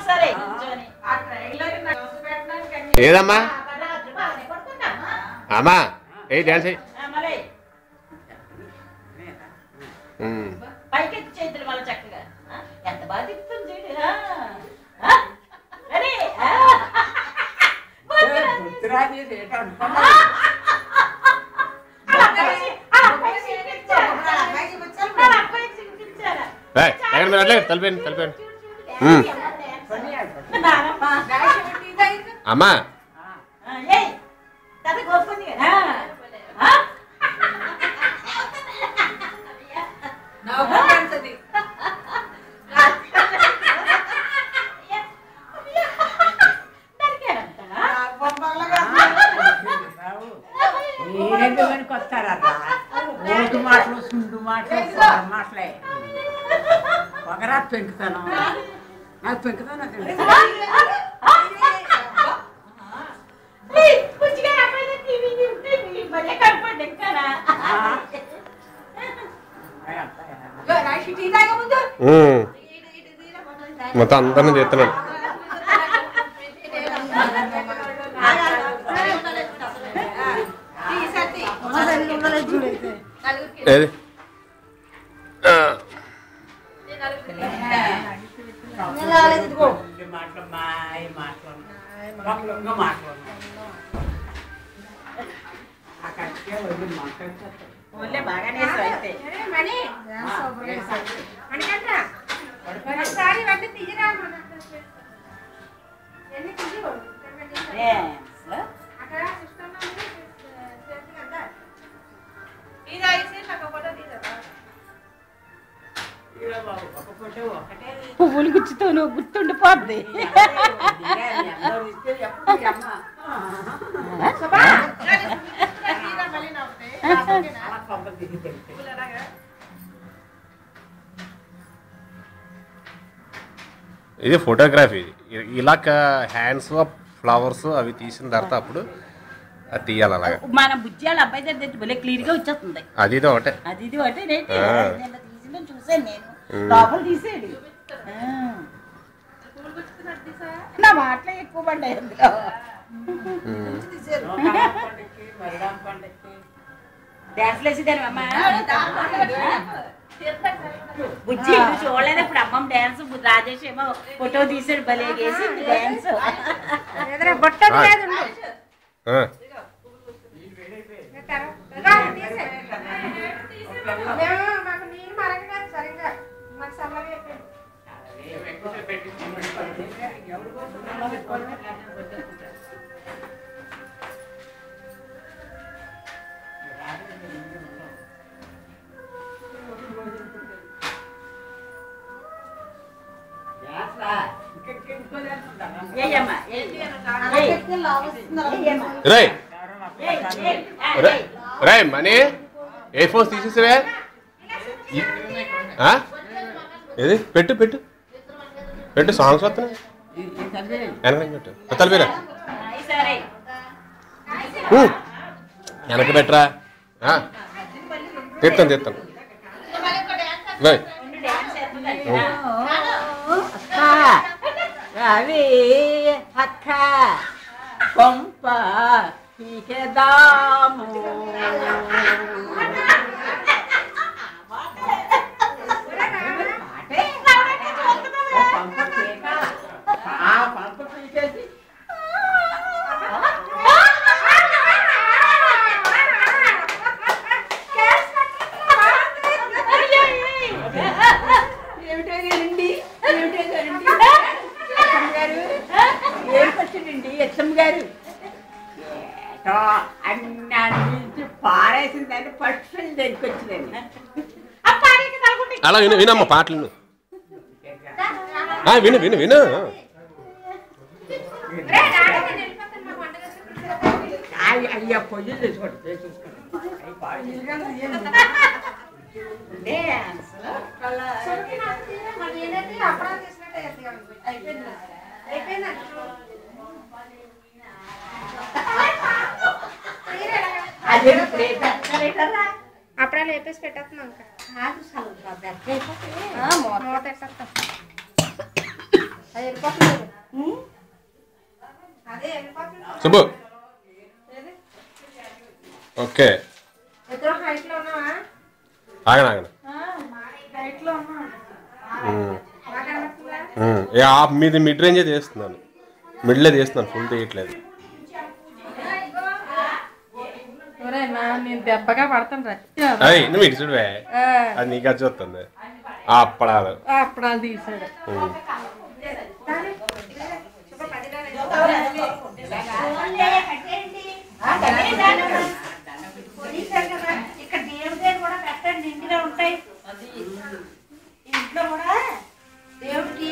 సరే కూర్చొని. ఆ ట్రైలర్ నాకు చూసి పెట్టడానికి అన్ని- ఏదమ్మా ఆ, రాత్రి బాగానే పడుకున్నామా? అమ్మా ఏ డ్యాన్స్ చెయ్యి. ఆ, మళ్ళీ ఉమ్. పైకెత్తి చేతులు మళ్ళీ చక్కగా ఆ, ఎంత బాగా తిప్పుతుంది చూడు ఆ, ఆ, రెడీ? ఆ. గుర్తురాది రేట్ అనుకున్నా ఆ అబ్బాయి- ఆ అబ్బాయి చూపించారా? ఆ అబ్బాయి చూపించారా? ఏయ్, ఎక్కడ మీరు అట్లే తలిపేయండి తలిపేయండి చూడు, ఉమ్. చూడు, డాన్స్. నానమ్మ. అమ్మా ఆ, ఏయ్, తాత గొప్పది కదా ఆ? దొరికాడంటావా? మీరెందు పనికి వస్తారన్నా ఓటు మాటలు సుండు మాటలు పొగరు మాటలే పొగరా పెంకుతాను నాకు పెంకుతాను తెలుసు ఏయ్, బుజ్జిగా అబ్బాయి టీవీ ఉంటే మీ భలే కనపడ్డా ఇంకానా? ఉమ్. మొత్తం అందరిని చేస్తున్నాడు ఏది ఆ, ఉండే మాటలు మాయ మాటలు పొగలుగా మాటలు ఆ కట్టే వదిలి మాట్లాడుతారు ఊళ్ళో బాగానే వేసావు అయితే. డ్యాన్స్. ఇలా బాబు ఒక ఫోటో ఒకటే పువ్వులు గుచ్చుతో నువ్వు గుర్తుండిపోద్ది అందరూ ఇస్తే ఎప్పుడు ఈ అమ్మ అలా కొంప దిగి తెలిస్తే ఇది ఫోటోగ్రఫీ ఇది ఇలా హ్యాండ్స్ ఫ్లవర్స్ అవి తీసిన తర్వాత అప్పుడు అది తీయాలి అలాగా మన బుజ్జాల అబ్బాయి దగ్గర భలే క్లియర్ గా వచ్చేస్తుంది అది ఇది ఒకటే అది ఇది ఒకటి నేటి ఆ. నిన్న తీసిందని చూసాను నేను ఉమ్. లోపల తీసేది ఆ. నా మాటలే ఎక్కువ పడ్డాయి అందులో ఉమ్. నూకాల పండక్కి మరిడాం పండక్కి డ్యాన్స్ వేసేదాని అమ్మ బుజ్జి ఇది చూడలేదు ఇప్పుడు అమ్మమ్మ డ్యాన్స్ రాజేష్ ఏమో ఫోటో తీసాడు భలే వేసింది డ్యాన్స్ ఆ. ఏయమ్మా ఏయ్. ఏయ్. ఏయమ్మా. రేయ్ ఏయ్, ఏయ్. ఆ, రే ఏయ్. రే మనీ ఏ ఫోన్స్ తీసేసావే ఈ- ఆ? ఏది పెట్టు పెట్టు పెట్టు సాంగ్స్ వస్తున్నాయి వెనక పెట్టు తలపేరా ఆ, ఈసారి వెనక పెట్టరా ఆ. తీస్తాను తీస్తాను రేయ్. ఉండు, డ్యాన్స్ వేస్తుందండి. రవి అక్క కొంప పీకెదాము పంప పీక ఆ పంప పీకేసి ఏమిటో గారండి ఏమిటో గారండి ఎత్తమ్మ గారు ఏం వచ్చిందండి ఎత్తమ్మ గారు ఏటో అన్ని అందించి పారేసిందని పక్షులు దగ్గరికి వచ్చిందండి అలా విను వినమ్మ పాటలు విను ఆ, విను విను విను అయ్య- అయ్యా పొయ్యిలు తెచ్చుకోండి చూసుకోండి అయ్యి పాడు చేసి. డ్యాన్స్ అదే ప్లేట్ ఎక్కడెక్కడరా? అప్పుడే లేపేసి పెట్టేస్తున్నాం ఇంకా కాదు సగం కాదు, ఎక్కడ అయిపోతుంది? మూత పెట్టేస్తాం అది వెళ్ళిపోతుంది అదే వెళ్ళిపోతుంది శుభు ఓకే ఇద్దరు హైట్ లో ఉన్నావా ఆగను ఆగను హైట్ లో ఉన్నావా ఉమ్. బాగా కనబడుతుందా? ఉమ్. ఏ, ఆ మీది మిడ్ రేంజే తీస్తున్నాను మిడ్లే తీస్తున్నాను ఫుల్ తీయట్లేదు ఎవరైనా నేను దెబ్బగా పడతాను రా అయ్యి నువ్వు ఇటు చూడవే అది నీకు అది చూస్తుంది ఆ అప్పడాలు అప్పుడు అది తీసాడు ఉమ్. ఇక్కడ దేవుడి దగ్గర కూడా పెట్టండి నిండుగా ఉంటాయి ఇంట్లో కూడా దేవుడికి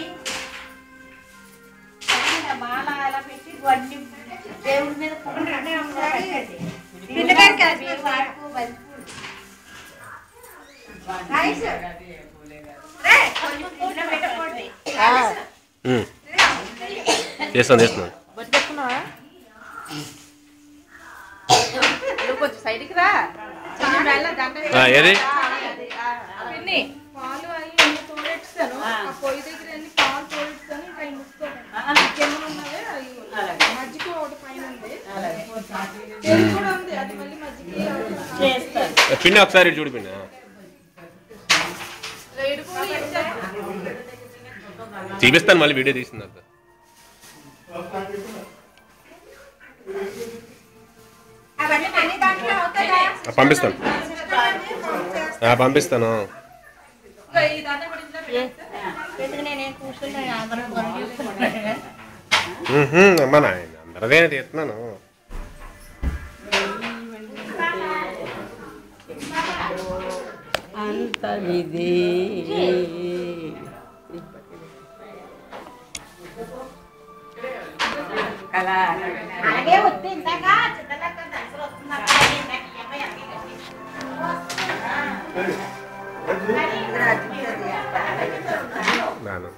పైన మాల అలా పెట్టి అన్ని దేవుడి మీద పువ్వులు అన్నీ అందులో పెట్టండి. పిల్లగాడికి అది వేపాకు, బంతిపూలు. నైస్. రే, కొంచెం ఇంట్లో పెట్టకండి. ఉమ్. చేస్తాను చేస్తున్నాను బొట్టు పెట్టుకున్నావా నువ్వు కొంచెం సైడ్కి రా కొంచెం వెళ్ళ దండ ఆ, ఏది పిన్ని పాలు అవి అన్ని తోడెట్టాను ఆ పొయ్యి దగ్గర అన్ని పాలు తోడెట్టాను ఇంకా అవి ముసుకోండి ఇంకేమైనా ఉన్నాయో అవి మజ్జిగ ఒకటి పైన ఉంది పెరుగు కూడా ఉంది అది మళ్ళీ మజ్జిగ చేస్తారు పిన్ని ఒకసారి ఇటు చూడు పిన్ని రేడు కూడా ఇచ్చారు చూపిస్తాను మళ్ళీ వీడియో తీసిన తర్వాత అవన్నీ మనీ దాంట్లో అవుతుందా ఆ, పంపిస్తాను ఆ, పంపిస్తాను ఇంకా ఈ దాన్ని కూడా ఇంట్లో పెట్టేస్తే ఎందుకు నేనేం కూర్చున్నాను అందరం పని చేసుకుంటున్నాను ఉహు, అమ్మా నాయన అందరిదే తీస్తున్నాను అంత ఇది కళ అలాగే వద్దు ఇందాక చిన్నలక్క దసరా వస్తున్నారు ఇందాక ఈ అమ్మాయి అన్నీ కట్టి. నాను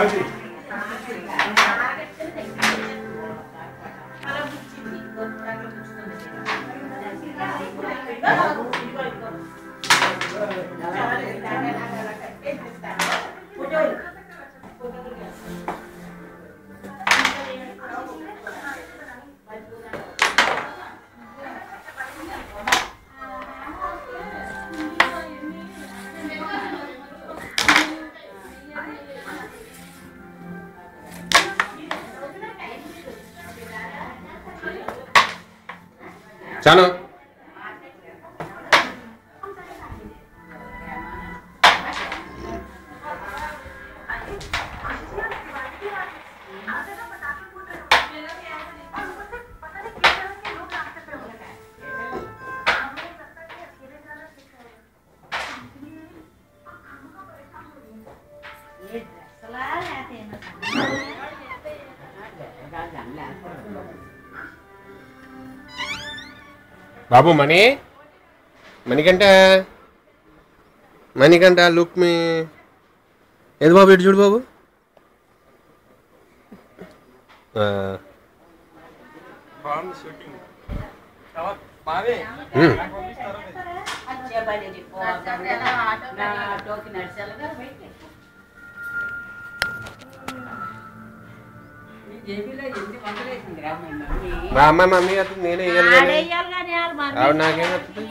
చాలు అసలా లేకపోతే బాబు మణి మణికంట మణికంట లుక్ మీ ఏది బాబు ఇటు చూడు బాబు ఆ, ఉమ్. చెప్పాలి నా టోకి నడిచాలిగా బయటికి జేబీలో ఎన్ని వందలు వేసింది రా మీ మమ్మీ మా అమ్మాయి మమ్మీ అది నేనే వేయాలి కానీ ఆడేయాలి కానీ ఆడు మన ఆవిడ నాకేం వస్తుంది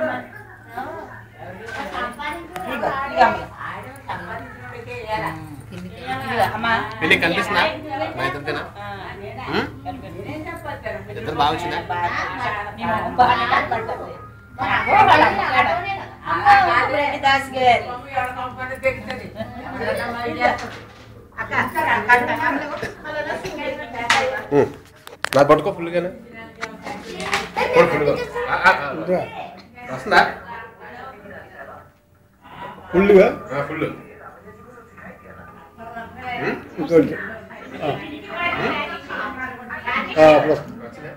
అమ్మా పెళ్ళి కనిపిస్తుందా మా ఇద్దరిదేనా ఉమ్? ఇద్దరు బాగా వచ్చిందా నీ మొహం బాగానే కనపడ్డది. నాకు వాళ్ళ అమ్మగాడు. అమ్మో, రెడ్డి దాస్ గారు. అక్క, ఉమ్. నాకు పట్టుకో ఫుల్గానే కొడు ఫుల్గా ఆ, ఆ, ఆ. వస్తుందా ఫుల్గా ఆ, ఫుల్ ఇంకోటి అప్పుడు వస్తుంది వచ్చిందా?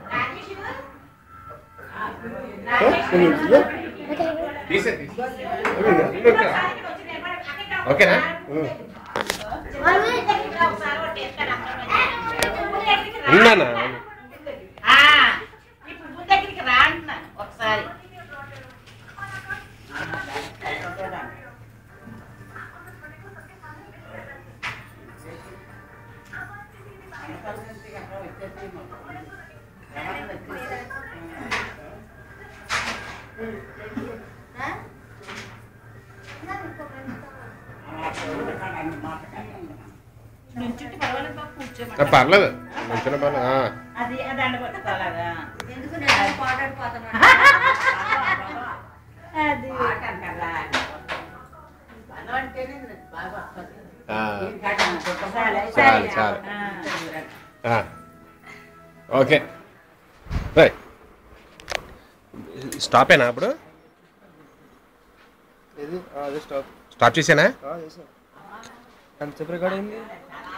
ఫుల్ ఉంటుందా? తీసే తీసే అదేనా? ఓకేనా ఉన్నానా ఆ, ఈ పువ్వు దగ్గరికి రా అంటున్నాను ఒకసారి నుంచుంటే పర్వాలేదు బాబు ఆ, కూర్చోమంటారు పర్లేదు మంచిగా పర్లేదు ఆ. అది అది అండ పట్టుకోలాగా ఎందుకు నేను పాడాడిపోతున్నాను అది ఆ. చాలే, చాలు, చాలే. చాలు. ఆ. ఆ. ఓకే రైట్ స్టాపేనా అప్పుడు ఏది అదే స్టాప్ స్టాప్ చేసానా ఎంతసేపు రికార్డ్ అయింది